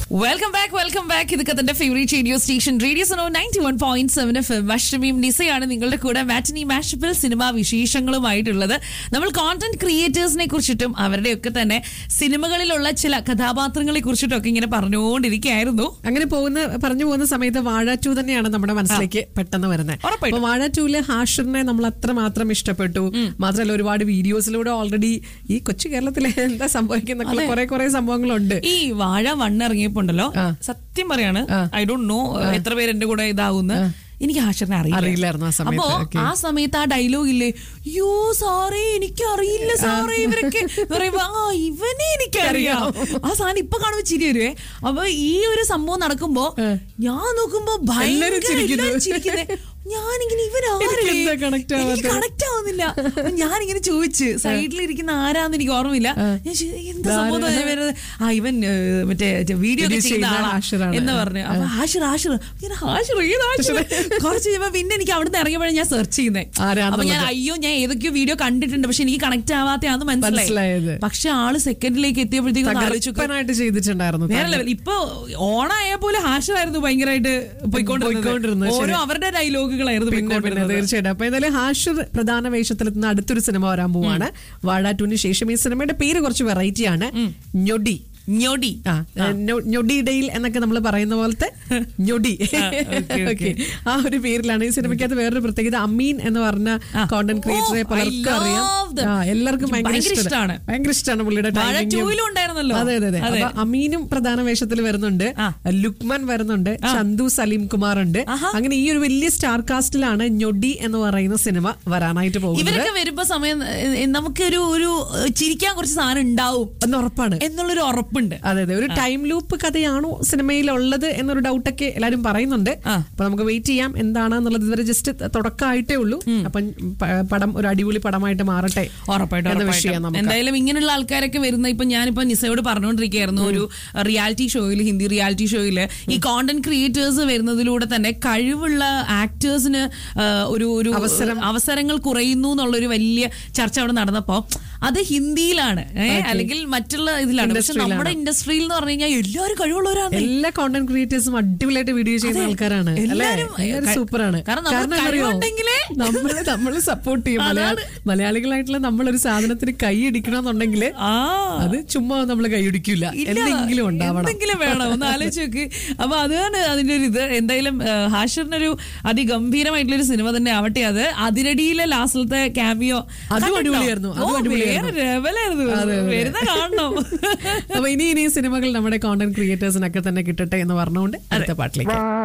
Welcome back welcome back ഇത് കത്തിന്റെ favourite radio station radio Sano ninety one point seven F M അഷ്ടമിയും നിസയാണ് നിങ്ങളുടെ കൂടെ മാറ്റിനി മാഷപ്പിൽ സിനിമാ വിശേഷങ്ങളുമായിട്ടുള്ളത് നമ്മൾ കോണ്ടന്റ് ക്രിയേറ്റേഴ്സിനെ കുറിച്ചിട്ടും അവരുടെയൊക്കെ തന്നെ സിനിമകളിലുള്ള ചില കഥാപാത്രങ്ങളെ കുറിച്ചിട്ടും ഒക്കെ ഇങ്ങനെ പറഞ്ഞുകൊണ്ടിരിക്കുകയായിരുന്നു അങ്ങനെ പോകുന്ന പറഞ്ഞു പോകുന്ന സമയത്ത് വാഴ ടു തന്നെയാണ് നമ്മുടെ മനസ്സിലേക്ക് പെട്ടെന്ന് വരുന്നത് ഉറപ്പായിട്ടും. അപ്പൊ വാഴ ടൂല് ഹാഷിറിനെ നമ്മൾ അത്രമാത്രം ഇഷ്ടപ്പെട്ടു മാത്രമല്ല ഒരുപാട് വീഡിയോസിലൂടെ ഓൾറെഡി ഈ കൊച്ചു കേരളത്തിലെ എന്താ സംഭവിക്കുന്ന കുറെ കുറെ സംഭവങ്ങളുണ്ട് ഈ വാഴ വണ്ണ് ഇറങ്ങിയപ്പോണ്ടല്ലോ ആ. സത്യം പറയാണ് ഐ ഡോണ്ട് നോ എത്ര പേര് എന്റെ കൂടെ ഇതാവുന്ന എനിക്ക് ആശറിനെ അറിയില്ലായിരുന്നു ആ സമയത്ത്. അപ്പോ Okay. ആ സമയത്ത് ആ ഡയലോഗ് ഇല്ലേ യോ സാറേ എനിക്ക് അറിയില്ല സാറേ ഇവരൊക്കെ എന്ന് പറയുമ്പോ ആ ഇവനെ എനിക്കറിയാം ആ സാധനം ഇപ്പൊ കാണുമ്പോ ചിരി വരുവേ അപ്പൊ ഈ ഒരു സംഭവം നടക്കുമ്പോ ഞാൻ നോക്കുമ്പോ ഭയങ്കര എല്ലാരും ചിരിക്കുന്നു. എല്ലാരും ചിരിക്കുന്നെ. ഞാനിങ്ങനെ എനിക്കെന്താ connect ആവാത്തെ? കണക്ട് ആവുന്നില്ല അപ്പൊ ഞാനിങ്ങനെ ചോദിച്ച് സൈഡിലിരിക്കുന്ന ആരാന്ന് എനിക്ക് ഓർമ്മയില്ല ഞാൻ ചോ- എന്താ സംഭവം എന്ന് ഞാൻ വരുന്നത്, ആ ഇവൻ ഏ, മറ്റേ വീഡിയോ Video ചെയ്യുന്ന ചെയ്യുന്ന ആളാ ഹാഷിറാണ്. എന്ന് പറഞ്ഞു അപ്പൊ ഹാഷിർ ഹാഷിർ ഞാൻ ഹാഷിർ ഏത് ഹാഷിർ കുറച്ച് കഴിയുമ്പോ പിന്നെ എനിക്ക് അവിടുന്ന് ഇറങ്ങിയപ്പോഴാണ് ഞാൻ സെർച്ച് ചെയ്യുന്നത് ആരാന്നുള്ളത്. അപ്പൊ ഞാൻ അയ്യോ ഞാൻ ഏതൊക്കെയോ വീഡിയോ കണ്ടിട്ടുണ്ട് പക്ഷെ എനിക്ക് കണക്ട് ആവാത്തയാന്ന് മനസ്സിലായത്. മനസ്സിലായത് പക്ഷെ ആള് സെക്കൻഡിലേക്ക് എത്തിയപ്പോഴത്തേക്കും ഒന്ന് ആലോചിച്ചു നോക്ക്. തകർപ്പനായിട്ട് ചെയ്തിട്ടുണ്ടായിരുന്നു വേറെ ലെവൽ ഇപ്പൊ ഓണായ പോലെ ഹാഷറായിരുന്നു ഭയങ്കരമായിട്ട് പോയിക്കൊണ്ടിരുന്നത്, പോയിക്കൊണ്ടിരുന്നത് ഓരോ ശരി. അവരുടെ ഡയലോഗുകളായിരുന്നു പിന്നെ പിന്നെ പോയിക്കൊണ്ടിരുന്നത്. തീർച്ചയായിട്ടും അപ്പൊ എന്തായാലും ഹാഷിർ പ്രധാന വേഷത്തിലെത്തുന്ന അടുത്തൊരു സിനിമ വരാൻ പോവാണ് വാഴ ടൂന് ശേഷം ഈ സിനിമയുടെ പേര് കുറച്ച് വെറൈറ്റി ആണ് ഞൊടി ഞൊടി ആ, ഞൊ- ഞൊടിയിടയിൽ എന്നൊക്കെ നമ്മൾ പറയുന്ന പോലത്തെ ഞൊടി okay, Okay. ആ ഒരു പേരിലാണ് ഈ സിനിമയ്ക്കകത്ത് വേറൊരു പ്രത്യേകത അമീൻ എന്ന് പറഞ്ഞ കോണ്ടന്റ് ക്രിയേറ്ററെ Oh, I പലർക്കും അറിയാം love them. ആ, എല്ലാവർക്കും ഭയങ്കര ഭയങ്കര ഇഷ്ടമാണ് ഇഷ്ടാണ്. ഭയങ്കര ഇഷ്ടമാണ് പുള്ളിയുടെ വാഴ timing ഉം. ടൂവിലും ഉണ്ടായിരുന്നല്ലോ. അതെ അതെ അതെ അതെ. അപ്പൊ അമീനും പ്രധാന വേഷത്തിൽ വരുന്നുണ്ട് ആ. ലുക്മാൻ വരുന്നുണ്ട് ചന്തു സലീം കുമാർ ഉണ്ട് ആഹാ. അങ്ങനെ ഈ ഒരു വലിയ സ്റ്റാർ കാസ്റ്റിലാണ് ഞൊടി എന്ന് പറയുന്ന സിനിമ വരാനായിട്ട് പോകുന്നത് ഇവരൊക്കെ വരുമ്പോ സമയം ഏ, നമുക്കൊരു ഒരു ഏ, ചിരിക്കാൻ കുറച്ച് സാധനം ഉണ്ടാവും എന്ന് ഉറപ്പാണ് എന്നുള്ളൊരു ഉറപ്പുണ്ട് അതെ അതെ ഒരു ടൈം ലൂപ്പ് കഥയാണോ സിനിമയിലുള്ളത് എന്നൊരു ഡൗട്ടൊക്കെ എല്ലാരും പറയുന്നുണ്ട് ആ. അപ്പൊ നമുക്ക് വെയിറ്റ് ചെയ്യാം എന്താണ് എന്നുള്ളത് ഇതുവരെ ജസ്റ്റ് തുടക്കമായിട്ടേ ഉള്ളൂ അപ്പം പ- പടം ഒരു അടിപൊളി പടമായിട്ട് മാറട്ടെ ഉറപ്പായിട്ടും എന്ന ഉറപ്പായിട്ടും. വിഷയം നമുക്ക് എന്തായാലും ഇങ്ങനെയുള്ള ആൾക്കാരൊക്കെ വരുന്ന ഇപ്പൊ ഞാനിപ്പോ നിസയോട് പറഞ്ഞുകൊണ്ടിരിക്കുകയായിരുന്നു ഒരു റിയാലിറ്റി ഷോയിൽ ഹിന്ദി റിയാലിറ്റി ഷോയിൽ ഈ കോണ്ടന്റ് ക്രിയേറ്റേഴ്സ് വരുന്നതിലൂടെ തന്നെ കഴിവുള്ള ആക്ടേഴ്സിന് ഒരു ഒരു അവസരം. അവസരങ്ങൾ കുറയുന്നു എന്നുള്ളൊരു വലിയ ചർച്ച അവിടെ നടന്നപ്പോ അത് ഹിന്ദിയിലാണ് ഏ, അല്ലെങ്കിൽ മറ്റുള്ള ഇതിലാണ് പക്ഷെ Industry-ലാണ്. നമ്മുടെ ഇൻഡസ്ട്രിയിൽ എന്ന് പറഞ്ഞു കഴിഞ്ഞാൽ എല്ലാവരും കഴിവുള്ളവരാണ് എല്ലാ കോണ്ടന്റ് ക്രിയേറ്റേഴ്സും അടിപൊളിയായിട്ട് വീഡിയോ ചെയ്യുന്ന അതെ. ആൾക്കാരാണ് അല്ലേ എല്ലാവരും, എല്ലാവരും ക- സൂപ്പറാണ് കാരണം നമ്മൾ കഴിവുണ്ടെങ്കിലേ- നമ്മള് നമ്മള് സപ്പോർട്ട് ചെയ്യും അതാണ്. മലയാള- മലയാളികളായിട്ടുള്ള നമ്മളൊരു സാധനത്തിന് കൈ അടിക്കണമെന്നുണ്ടെങ്കിൽ ആ അത് ചുമ്മാ നമ്മൾ കൈയടിക്കില്ല ഇല്ല, എന്തെങ്കിലും ഉണ്ടാവണം എന്തെങ്കിലും വേണം ഒന്ന് ആലോചിച്ച് നോക്ക് അപ്പൊ അതാണ് അതിന്റെ ഒരു ഇത് എന്തായാലും ആ, ഹാഷിറിനൊരു അതിഗംഭീരമായിട്ടുള്ള ഒരു സിനിമ തന്നെ ആവട്ടെ അത് അതിരടിയിലെ ലാസ്റ്റിലത്തെ ക്യാമിയോ അതും അടിപൊളിയായിരുന്നു, അതും അടിപൊളിയായിരുന്നു. ലെവലായിരുന്നു വരുന്ന കാണണം അപ്പൊ ഇനി ഇനി സിനിമകൾ നമ്മുടെ കോണ്ടന്റ് ക്രിയേറ്റേഴ്സിനൊക്കെ തന്നെ കിട്ടട്ടെ എന്ന് പറഞ്ഞുകൊണ്ട് അടുത്ത പാട്ടിലേക്ക്